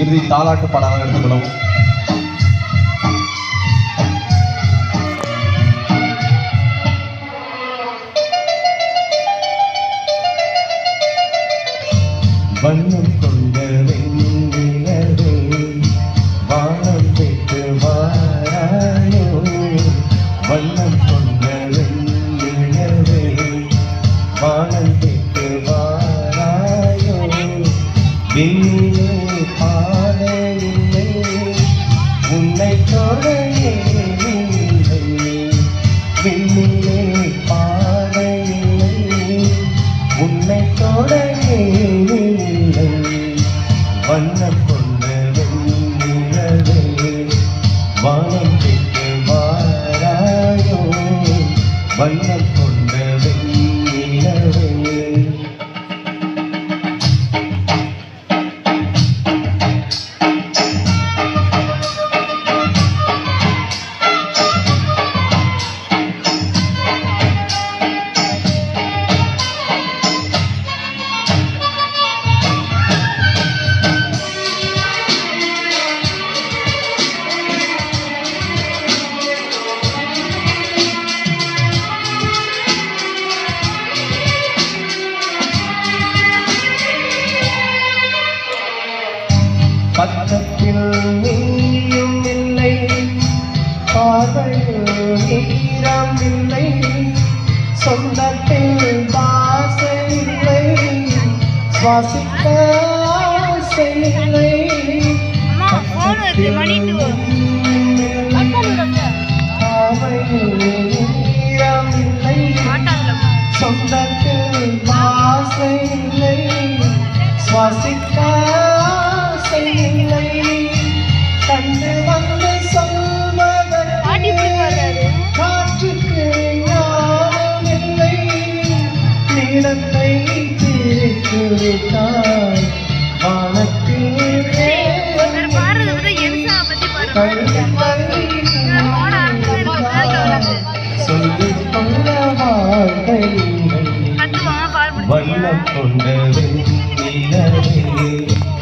இறுதி தாலாட்டு பாடலாக எடுத்துக்கொள்ளவும் வண்ணம் கொண்ட வெண்ணிலவே வானம் விட்டு வாராயோ வண்ணம் கொண்ட வெண்ணிலவே வானம் விட்டு வாராயோ விண்ணிலே பாதையில்லை உன்னை தொடையே இல்லை விண்ணிலே பாதையில்லை உன்னை தொடையே இல்லை வண்ணம் கொண்ட வெண்ணிலவே வானம் விட்டு வாராயோ வண்ணம் கொண்ட வெண்ணிலவே பக்கத்தில் நீயும் இல்லை பார்வையில் நீரம் இல்லை சொந்தத்தில் பாசை இல்லை சுவாசிக்க ஆசை இல்லை அம்மா ஃபோன் வருது மணி டூ கட் பண்ணுங்க பார்வையில் நீரம் இல்லை மாட்டாங்களா சொந்தத்தில் பாசை இல்லை சுவாசிக்க ஆசை இல்லை கண்டு வந்து சொல்வதற்கு பாட்டி இப்படி வர்றாரு காற்றுக்கு ஞானம் இல்லை நீளத்தை பிரித்து விட்டாய் வானத்தில் ஒருத்தர் பாடுறத விட எரிசா பத்தி பாருங்க பாட ஆரம்பிச்சு சொல்லிக் கொள்ள வார்த்தை இல்லை. கத்துவாங்க பாட வண்ணம் கொண்ட வெண்ணிலவே